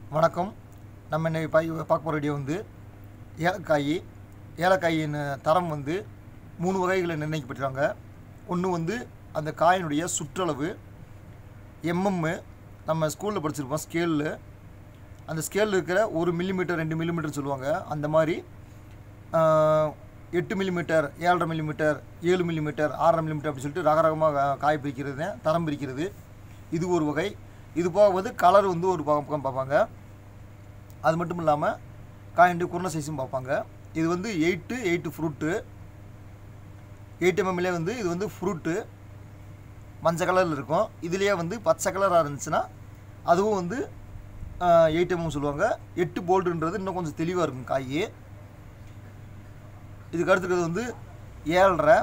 வணக்கம் நம்ம இன்னைக்கு பாய் பார்க்க போகிற வீடியோ வந்து ஏலக்காய் ஏலக்காயின் தரம் வந்து மூணு வகைகளில் நிர்ணயிக்கப்பட்டிருக்காங்க ஒன்று வந்து அந்த காயினுடைய சுற்றளவு எம்எம்மு நம்ம ஸ்கூலில் படிச்சிருப்போம் ஸ்கேலில் அந்த ஸ்கேலில் இருக்கிற ஒரு மில்லிமீட்டர் ரெண்டு மில்லிமீட்டர் சொல்லுவாங்க அந்த மாதிரி ஆஹ், எட்டு மில்லிமீட்டர் ஏழரை மில்லிமீட்டர் ஏழு மில்லிமீட்டர் ஆறரை மில்லிமீட்டர் அப்படி சொல்லிட்டு ரக ரகமாக காய் பிரிக்கிறது தரம் பிரிக்கிறது இது ஒரு வகை இது போக வந்து கலர் வந்து ஒரு பக்கம் பார்ப்பாங்க அது மட்டும் இல்லாமல் காயின்ட்டு குருண சைஸும் பார்ப்பாங்க இது வந்து எயிட்டு எயிட்டு ஃப்ரூட்டு எயிட் எம்எம்லே வந்து இது வந்து ஃப்ரூட்டு மஞ்சள் கலரில் இருக்கும் இதுலேயே வந்து பச்சை கலராக இருந்துச்சுன்னா அதுவும் வந்து எயிட் எம்எம் சொல்லுவாங்க எட்டு போல்டுன்றது இன்னும் கொஞ்சம் தெளிவாக இருக்கும் காய் இதுக்கு அடுத்துக்கிறது வந்து ஏழரை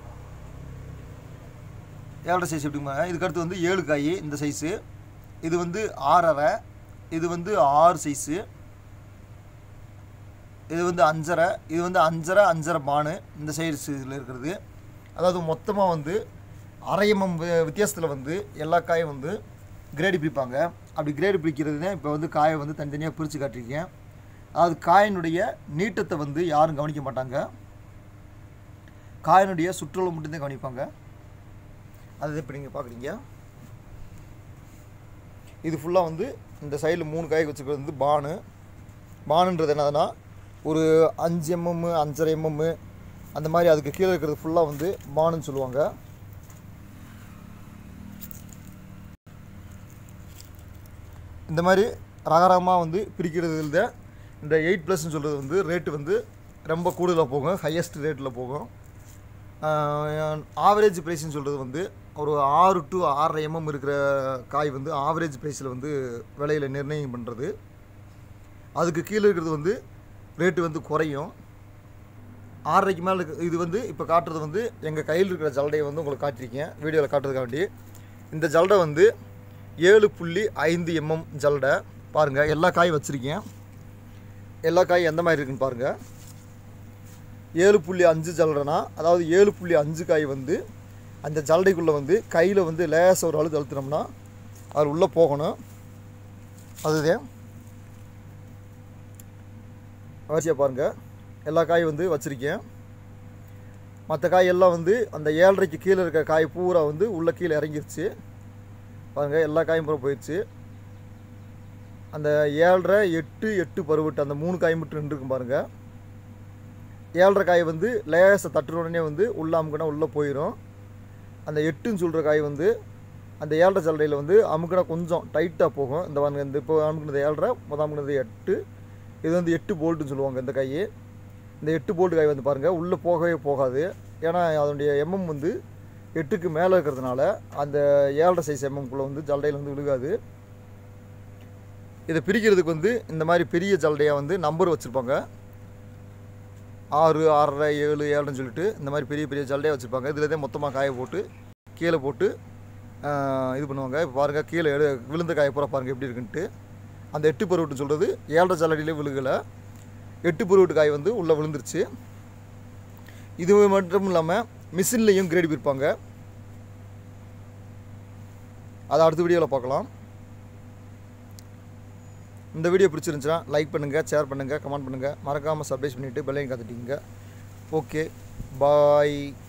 ஏழரை சைஸ் எப்படிமா இதுக்கு அடுத்து வந்து ஏழு காய் இந்த சைஸு இது வந்து ஆறரை இது வந்து ஆறு சைஸு இது வந்து அஞ்சரை இது வந்து அஞ்சரை அஞ்சரை பானு இந்த சைஸ் இதில் இருக்கிறது அதாவது மொத்தமாக வந்து அரையமம் வித்தியாசத்தில் வந்து எல்லா காயும் வந்து கிரேடு பிரிப்பாங்க அப்படி கிரேடு பிரிக்கிறது இப்போ வந்து காயை வந்து தனித்தனியாக பிரித்து காட்டியிருக்கேன் அதாவது காயினுடைய நீட்டத்தை வந்து யாரும் கவனிக்க மாட்டாங்க காயினுடைய சுற்றளவு மட்டும்தான் கவனிப்பாங்க அது இப்போ நீங்கள் பார்க்குறீங்க இது ஃபுல்லாக வந்து இந்த சைடில் மூணு காய் வச்சுக்கிறது வந்து பானு பானுன்றது என்னதுன்னா ஒரு அஞ்சு எம்எம் அஞ்சரை எம்எம் அந்த மாதிரி அதுக்கு கீழே இருக்கிறது ஃபுல்லாக வந்து பானுன்னு சொல்லுவாங்க இந்த மாதிரி ரகரகமாக வந்து பிரிக்கிறதுல இந்த எயிட் ப்ளஸ்ன்னு சொல்கிறது வந்து ரேட்டு வந்து ரொம்ப கூடுதலாக போகும் ஹையஸ்ட் ரேட்டில் போகும் ஆவரேஜ் ப்ரைஸ்னு சொல்கிறது வந்து ஒரு ஆறு டு ஆறரை எம்எம் இருக்கிற காய் வந்து ஆவரேஜ் ப்ரைஸில் வந்து விலையில் நிர்ணயம் பண்ணுறது அதுக்கு கீழே இருக்கிறது வந்து ரேட்டு வந்து குறையும் ஆறரைக்கு மேலே இருக்கு இது வந்து இப்போ காட்டுறது வந்து எங்கள் கையில் இருக்கிற ஜல்லடையை வந்து உங்களுக்கு காட்டியிருக்கேன் வீடியோவில் காட்டுறதுக்காண்டி இந்த ஜல்லடை வந்து ஏழு புள்ளி ஐந்து எம்எம் ஜல்லடை பாருங்கள் எல்லா காயும் வச்சுருக்கேன் எல்லா காயும் எந்த மாதிரி இருக்குன்னு பாருங்கள் ஏழு புள்ளி அஞ்சு ஜல்லடைனா அதாவது ஏழு புள்ளி அஞ்சு காய் வந்து அந்த ஜல்லடைக்குள்ளே வந்து கையில் வந்து லேசாக ஒரு அழுத்து அழுத்தினோம்னா அது உள்ளே போகணும் அதுதான் வரிசையாக பாருங்கள் எல்லா காயும் வந்து வச்சுருக்கேன் மற்ற காய் எல்லாம் வந்து அந்த ஏழரைக்கு கீழே இருக்க காய் பூரா வந்து உள்ளே கீழே இறங்கிருச்சு பாருங்கள் எல்லா காயும் பூரா போயிடுச்சு அந்த ஏழரை எட்டு எட்டு பருவட்டு அந்த மூணு காய் மட்டும் நின்றுருக்கும் பாருங்கள் ஏழரை காய் வந்து லேசை தட்டுற உடனே வந்து உள்ளே அமுக்கினா உள்ளே போயிடும் அந்த எட்டுன்னு சொல்கிற காய் வந்து அந்த ஏழரை ஜல்லடையில் வந்து அமுக்கினா கொஞ்சம் டைட்டாக போகும் இந்த பாருங்க இந்த இப்போ அமுக்கினது ஏழரை முதல் அமுக்கினது எட்டு இது வந்து எட்டு போல்ட்டுன்னு சொல்லுவாங்க இந்த காய் இந்த எட்டு போல்ட்டு காய் வந்து பாருங்கள் உள்ளே போகவே போகாது ஏன்னா அதனுடைய எம்எம் வந்து எட்டுக்கு மேலே இருக்கிறதுனால அந்த ஏழரை சைஸ் எம்எம்குள்ளே வந்து ஜல்லடையில் வந்து விழுகாது இதை பிரிக்கிறதுக்கு வந்து இந்த மாதிரி பெரிய ஜல்லடையாக வந்து நம்பர் வச்சுருப்பாங்க ஆறு ஆறரை ஏழு ஏழுன்னு சொல்லிட்டு இந்த மாதிரி பெரிய பெரிய ஜல்லடையாக வச்சுருப்பாங்க இதில் தான் மொத்தமாக காய போட்டு கீழே போட்டு ஆஹ், இது பண்ணுவாங்க இப்போ பாருங்கள் கீழே எடு விழுந்த காய பூரா பாருங்கள் எப்படி இருக்குன்ட்டு அந்த எட்டு பருவட்டுன்னு சொல்கிறது ஏழரை ஜல்லடியிலே விழுகலை எட்டு பருவட்டு காய் வந்து உள்ளே விழுந்துருச்சு இது மட்டும் இல்லாமல் மிஷின்லேயும் கிரேட் பிரிப்பாங்க அதை அடுத்த வீடியோவில் பார்க்கலாம் இந்த வீடியோ பிடிச்சிருந்துச்சுன்னா லைக் பண்ணுங்கள் ஷேர் பண்ணுங்கள் கமெண்ட் பண்ணுங்கள் மறக்காமல் சப்ஸ்கிரைப் பண்ணிவிட்டு பெல்லையும் காத்துட்டீங்க ஓகே பாய்